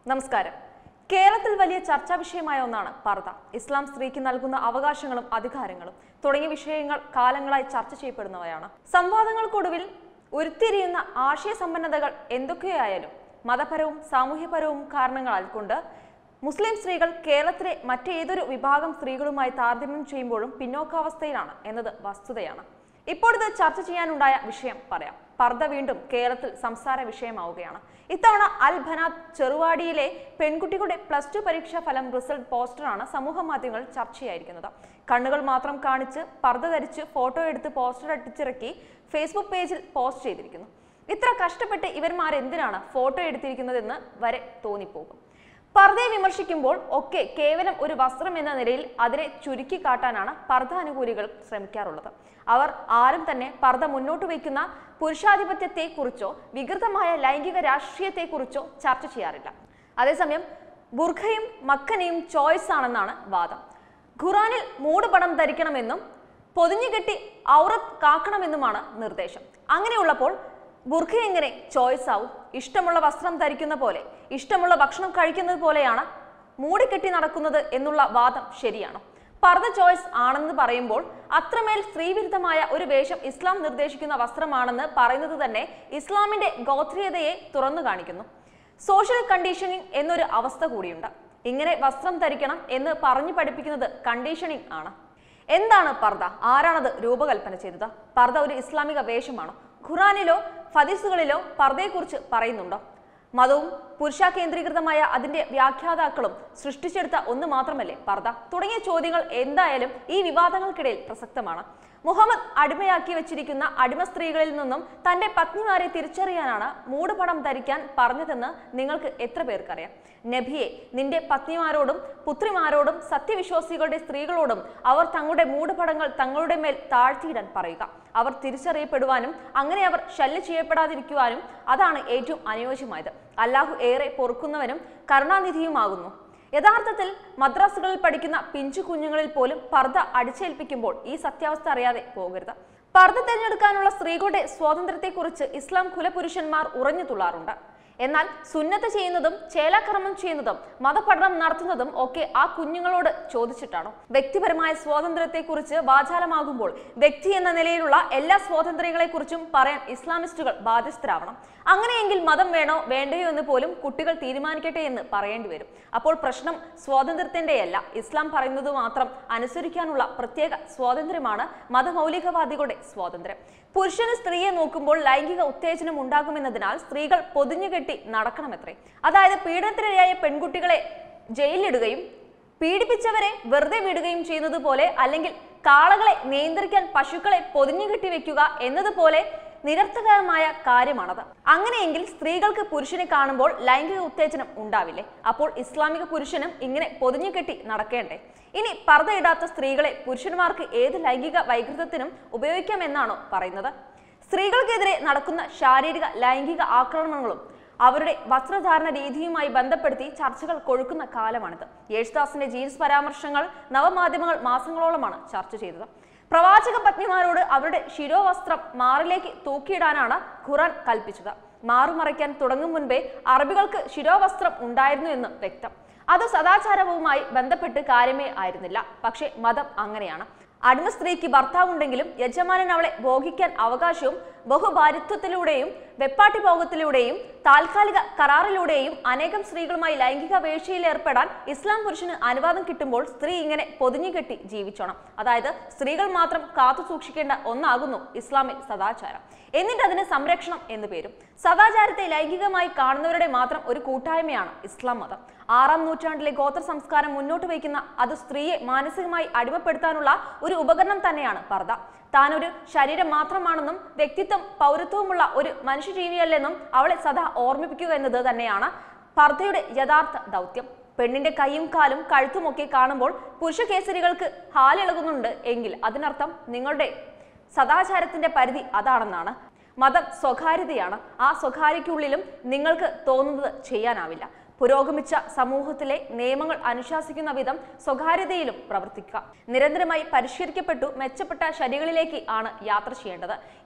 നമസ്കാരം കേരളത്തിൽ വലിയ ചർച്ചാ വിഷയമായ ഒന്നാണ് പർദ്ദ ഇസ്ലാം സ്ത്രീക്ക് നൽകുന്ന അവകാശങ്ങളും അധികാരങ്ങളും തുടങ്ങിയ വിഷയങ്ങൾ കാലങ്ങളായി ചർച്ച ചെയ്യപ്പെടുന്നവയാണ് സംവാദങ്ങൾക്കൊടുവിൽ ഉരുത്തിരിയുന്ന ആശയ സമ്പന്നതകൾ എന്തൊക്കെയായാലും മതപരവും സാമൂഹ്യപരവും കാരണങ്ങളാൽ കൊണ്ട് മുസ്ലിം സ്ത്രീകൾ കേരളത്തിലെ മറ്റേതൊരു വിഭാഗം സ്ത്രീകളുമായി താരതമ്യം ചെയ്യുമ്പോഴും പിന്നോക്കാവസ്ഥയിലാണ് എന്നത് വസ്തുതയാണ് ഇപ്പോഴിത് ചർച്ച ചെയ്യാനുണ്ടായ വിഷയം പറയാം പർദ്ദ വീണ്ടും കേരളത്തിൽ സംസാര വിഷയമാവുകയാണ് ഇത്തവണ അൽ ബനാത്ത് ചെറുവാടിയിലെ പെൺകുട്ടികളുടെ പ്ലസ് ടു പരീക്ഷാ ഫലം റിസൾട്ട് പോസ്റ്ററാണ് സമൂഹ മാധ്യമങ്ങളിൽ ചർച്ചയായിരിക്കുന്നത് കണ്ണുകൾ മാത്രം കാണിച്ച് പർദ്ദ ധരിച്ച് ഫോട്ടോ എടുത്ത് പോസ്റ്റർ അട്ടിച്ചിറക്കി ഫേസ്ബുക്ക് പേജിൽ പോസ്റ്റ് ചെയ്തിരിക്കുന്നു ഇത്ര കഷ്ടപ്പെട്ട് ഇവന്മാർ എന്തിനാണ് ഫോട്ടോ എടുത്തിരിക്കുന്നതെന്ന് വരെ തോന്നിപ്പോകും പർദ്ദയെ വിമർശിക്കുമ്പോൾ ഒക്കെ കേവലം ഒരു വസ്ത്രം എന്ന നിലയിൽ അതിനെ ചുരുക്കി കാട്ടാനാണ് പർദ്ദ അനുകൂലികൾ ശ്രമിക്കാറുള്ളത് അവർ ആരും തന്നെ പർദ്ദ മുന്നോട്ട് വയ്ക്കുന്ന പുരുഷാധിപത്യത്തെക്കുറിച്ചോ വികൃതമായ ലൈംഗിക രാഷ്ട്രീയത്തെക്കുറിച്ചോ ചർച്ച ചെയ്യാറില്ല അതേസമയം ബുർഖയും മക്കനെയും ചോയ്സ് ആണെന്നാണ് വാദം ഖുറാനിൽ മൂടുപടം ധരിക്കണമെന്നും പൊതിഞ്ഞുകെട്ടി ഔറത്ത് കാക്കണമെന്നുമാണ് നിർദ്ദേശം അങ്ങനെയുള്ളപ്പോൾ ബുർഖ എങ്ങനെ ചോയ്സ് ആവും ഇഷ്ടമുള്ള വസ്ത്രം ധരിക്കുന്ന പോലെ ഇഷ്ടമുള്ള ഭക്ഷണം കഴിക്കുന്നത് പോലെയാണ് മൂടിക്കെട്ടി നടക്കുന്നത് എന്നുള്ള വാദം ശരിയാണോ പർദ്ദ ചോയ്സ് ആണെന്ന് പറയുമ്പോൾ അത്രമേൽ സ്ത്രീവിരുദ്ധമായ ഒരു വേഷം ഇസ്ലാം നിർദ്ദേശിക്കുന്ന വസ്ത്രമാണെന്ന് പറയുന്നത് തന്നെ ഇസ്ലാമിന്റെ ഗോത്രീയതയെ തുറന്നു കാണിക്കുന്നു സോഷ്യൽ കണ്ടീഷനിങ് എന്നൊരു അവസ്ഥ കൂടിയുണ്ട് ഇങ്ങനെ വസ്ത്രം ധരിക്കണം എന്ന് പറഞ്ഞു പഠിപ്പിക്കുന്നത് കണ്ടീഷനിങ് ആണ് എന്താണ് പർദ്ദ ആരാണത് രൂപകൽപ്പന ചെയ്തത് പർദ്ദ ഒരു ഇസ്ലാമിക വേഷമാണോ ഖുറാനിലോ ഫദീസുകളിലോ പർദ്ദയെക്കുറിച്ച് പറയുന്നുണ്ടോ മതവും പുരുഷ കേന്ദ്രീകൃതമായ അതിന്റെ വ്യാഖ്യാതാക്കളും സൃഷ്ടിച്ചെടുത്ത ഒന്ന് മാത്രമല്ലേ പർദ്ദ തുടങ്ങിയ ചോദ്യങ്ങൾ എന്തായാലും ഈ വിവാദങ്ങൾക്കിടയിൽ പ്രസക്തമാണ് മുഹമ്മദ് അടിമയാക്കി വെച്ചിരിക്കുന്ന അടിമ സ്ത്രീകളിൽ നിന്നും തന്റെ പത്നിമാരെ തിരിച്ചറിയാനാണ് മൂടുപടം ധരിക്കാൻ പറഞ്ഞതെന്ന് നിങ്ങൾക്ക് എത്ര പേർക്കറിയാം നബിയെ നിന്റെ പത്നിമാരോടും പുത്രിമാരോടും സത്യവിശ്വാസികളുടെ സ്ത്രീകളോടും അവർ തങ്ങളുടെ മൂടുപടങ്ങൾ തങ്ങളുടെ മേൽ താഴ്ത്തിയിടാൻ പറയുക അവർ തിരിച്ചറിയപ്പെടുവാനും അങ്ങനെ അവർ ശല്യം ചെയ്യപ്പെടാതിരിക്കുവാനും അതാണ് ഏറ്റവും അനുയോജ്യമായത് അല്ലാഹു ഏറെ പൊറുക്കുന്നവനും കരുണാനിധിയുമാകുന്നു യഥാർത്ഥത്തിൽ മദ്രാസുകളിൽ പഠിക്കുന്ന പിഞ്ചു കുഞ്ഞുങ്ങളിൽ പോലും പർദ്ദ അടിച്ചേൽപ്പിക്കുമ്പോൾ ഈ സത്യാവസ്ഥ അറിയാതെ പോകരുത് പർദ്ദ തിരഞ്ഞെടുക്കാനുള്ള സ്ത്രീകളുടെ സ്വാതന്ത്ര്യത്തെക്കുറിച്ച് ഇസ്ലാം കുലപുരുഷന്മാർ ഉറഞ്ഞു തുള്ളാറുണ്ട് എന്നാൽ സുന്നത്ത് ചെയ്യുന്നതും ചേലാക്രമം ചെയ്യുന്നതും മതപഠനം നടത്തുന്നതും ഒക്കെ ആ കുഞ്ഞുങ്ങളോട് ചോദിച്ചിട്ടാണോ വ്യക്തിപരമായ സ്വാതന്ത്ര്യത്തെക്കുറിച്ച് വാചാലമാകുമ്പോൾ വ്യക്തി എന്ന നിലയിലുള്ള എല്ലാ സ്വാതന്ത്ര്യങ്ങളെക്കുറിച്ചും പറയാൻ ഇസ്ലാമിസ്റ്റുകൾ ബാധ്യസ്ഥരാവണം അങ്ങനെയെങ്കിൽ മതം വേണോ വേണ്ടയോ എന്ന് പോലും കുട്ടികൾ തീരുമാനിക്കട്ടെ എന്ന് പറയേണ്ടി വരും അപ്പോൾ പ്രശ്നം സ്വാതന്ത്ര്യത്തിന്റെയല്ല ഇസ്ലാം പറയുന്നത് മാത്രം അനുസരിക്കാനുള്ള പ്രത്യേക സ്വാതന്ത്ര്യമാണ് മതമൗലികവാദികളുടെ സ്വാതന്ത്ര്യം പുരുഷന് സ്ത്രീയെ നോക്കുമ്പോൾ ലൈംഗിക ഉത്തേജനം ഉണ്ടാകുമെന്നതിനാൽ സ്ത്രീകൾ പൊതിഞ്ഞുകെട്ടി നടക്കണമത്രേ അതായത് പീഡനത്തിനിരയായ പെൺകുട്ടികളെ ജയിലിലിടുകയും പീഡിപ്പിച്ചവരെ വെറുതെ വിടുകയും ചെയ്യുന്നത് പോലെ അല്ലെങ്കിൽ കാളകളെ നിയന്ത്രിക്കാൻ പശുക്കളെ പൊതിഞ്ഞുകെട്ടി വെക്കുക എന്നതുപോലെ നിരർത്ഥകമായ കാര്യമാണത് അങ്ങനെയെങ്കിൽ സ്ത്രീകൾക്ക് പുരുഷനെ കാണുമ്പോൾ ലൈംഗിക ഉത്തേജനം ഉണ്ടാവില്ലേ അപ്പോൾ ഇസ്ലാമിക പുരുഷനും ഇങ്ങനെ പൊതിഞ്ഞുകെട്ടി നടക്കേണ്ടേ ഇനി പർദ്ദയിടാത്ത സ്ത്രീകളെ പുരുഷന്മാർക്ക് ഏത് ലൈംഗിക വൈകൃതത്തിനും ഉപയോഗിക്കാമെന്നാണോ പറയുന്നത് സ്ത്രീകൾക്കെതിരെ നടക്കുന്ന ശാരീരിക ലൈംഗിക ആക്രമണങ്ങളും അവരുടെ വസ്ത്രധാരണ രീതിയുമായി ബന്ധപ്പെടുത്തി ചർച്ചകൾ കൊഴുക്കുന്ന കാലമാണിത് യേശുദാസിന്റെ ജീൻസ് പരാമർശങ്ങൾ നവമാധ്യമങ്ങൾ മാസങ്ങളോളമാണ് ചർച്ച ചെയ്തത് പ്രവാചക പത്നിമാരോട് അവരുടെ ശിരോവസ്ത്രം മാറിലേക്ക് തൂക്കിയിടാനാണ് ഖുറാൻ കൽപ്പിച്ചത് മാറുമറയ്ക്കാൻ തുടങ്ങും മുൻപേ അറബികൾക്ക് ശിരോവസ്ത്രം ഉണ്ടായിരുന്നു എന്ന് വ്യക്തം അത് സദാചാരവുമായി ബന്ധപ്പെട്ട് കാര്യമേ ആയിരുന്നില്ല പക്ഷേ മതം അങ്ങനെയാണ് അടിമ സ്ത്രീക്ക് ഭർത്താവുണ്ടെങ്കിലും യജമാനൻ അവളെ ഭോഗിക്കാൻ അവകാശവും ബഹുഭാരിത്വത്തിലൂടെയും വെപ്പാട്ടി ഭോഗത്തിലൂടെയും താൽക്കാലിക കരാറിലൂടെയും അനേകം സ്ത്രീകളുമായി ലൈംഗിക വേഴ്ചയിൽ ഏർപ്പെടാൻ ഇസ്ലാം പുരുഷന് അനുവാദം കിട്ടുമ്പോൾ സ്ത്രീ ഇങ്ങനെ പൊതിഞ്ഞുകെട്ടി ജീവിച്ചോണം അതായത് സ്ത്രീകൾ മാത്രം കാത്തു സൂക്ഷിക്കേണ്ട ഒന്നാകുന്നു ഇസ്ലാമിൽ സദാചാരം എന്നിട്ട് അതിന് സംരക്ഷണം എന്ന് പേരും സദാചാരത്തെ ലൈംഗികമായി കാണുന്നവരുടെ മാത്രം ഒരു കൂട്ടായ്മയാണ് ഇസ്ലാം മതം ആറാം നൂറ്റാണ്ടിലെ ഗോത്ര സംസ്കാരം മുന്നോട്ട് വയ്ക്കുന്ന അത് സ്ത്രീയെ മാനസികമായി അടിമപ്പെടുത്താനുള്ള ഒരു ഉപകരണം തന്നെയാണ് പർദ്ദ താനൊരു ശരീരം മാത്രമാണെന്നും വ്യക്തിത്വം പൗരത്വവുമുള്ള ഒരു മനുഷ്യജീവിയല്ലെന്നും അവളെ സദാ ഓർമ്മിപ്പിക്കുക എന്നത് തന്നെയാണ് പർദ്ദയുടെ യഥാർത്ഥ ദൗത്യം പെണ്ണിന്റെ കൈയും കാലും കഴുത്തുമൊക്കെ കാണുമ്പോൾ പുരുഷ കേസരികൾക്ക് ഹാലിളകുന്നുണ്ട് എങ്കിൽ അതിനർത്ഥം നിങ്ങളുടെ സദാചാരത്തിന്റെ പരിധി അതാണെന്നാണ് മതം സ്വകാര്യതയാണ് ആ സ്വകാര്യക്കുള്ളിലും നിങ്ങൾക്ക് തോന്നുന്നത് ചെയ്യാനാവില്ല പുരോഗമിച്ച സമൂഹത്തിലെ നിയമങ്ങൾ അനുശാസിക്കുന്ന വിധം സ്വകാര്യതയിലും പ്രവർത്തിക്കുക നിരന്തരമായി പരിഷ്കരിക്കപ്പെട്ടു മെച്ചപ്പെട്ട ശരികളിലേക്ക് ആണ് യാത്ര ചെയ്യേണ്ടത് ഈ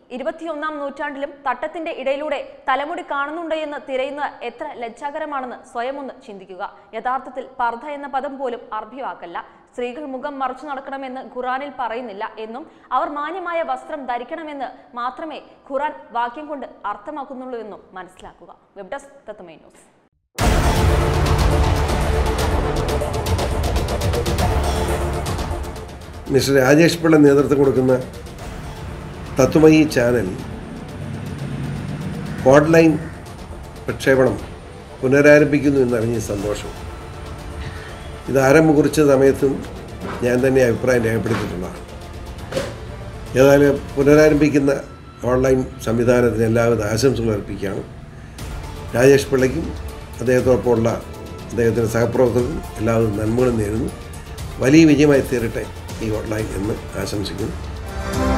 ഇരുപത്തിയൊന്നാം നൂറ്റാണ്ടിലും തട്ടത്തിന്റെ ഇടയിലൂടെ തലമുടി കാണുന്നുണ്ട് എന്ന് തിരയുന്ന എത്ര ലജ്ജാകരമാണെന്ന് സ്വയം ഒന്ന് ചിന്തിക്കുക യഥാർത്ഥത്തിൽ പർദ്ധ എന്ന പദം പോലും അർഭ്യ വാക്കല്ല സ്ത്രീകൾ മുഖം മറച്ചു നടക്കണമെന്ന് ഖുറാനിൽ പറയുന്നില്ല എന്നും അവർ മാന്യമായ വസ്ത്രം ധരിക്കണമെന്ന് മാത്രമേ ഖുറാൻ വാക്യം കൊണ്ട് അർത്ഥമാക്കുന്നുള്ളൂ എന്നും മനസ്സിലാക്കുക web desk Tatwamayi news mister Rajesh Pillai നേതൃത്വം കൊടുക്കുന്ന തത്വമയി ചാനൽ ഓൺലൈൻ പ്രക്ഷേപണം പുനരാരംഭിക്കുന്നു എന്നറിഞ്ഞ സന്തോഷം ഇത് ആരംഭം കുറിച്ച സമയത്തും ഞാൻ തന്നെ അഭിപ്രായം രേഖപ്പെടുത്തിയിട്ടുള്ളതാണ് ഏതായാലും പുനരാരംഭിക്കുന്ന ഓൺലൈൻ സംവിധാനത്തിന് എല്ലാവിധ ആശംസകൾ അർപ്പിക്കുകയാണ് രാജേഷ് പിള്ളയ്ക്കും അദ്ദേഹത്തോടൊപ്പമുള്ള അദ്ദേഹത്തിൻ്റെ സഹപ്രവർത്തകർക്കും എല്ലാവിധ നന്മകളും നേരുന്നു വലിയ വിജയമായി തീരട്ടെ ഈ ഓൺലൈൻ എന്ന് ആശംസിക്കുന്നു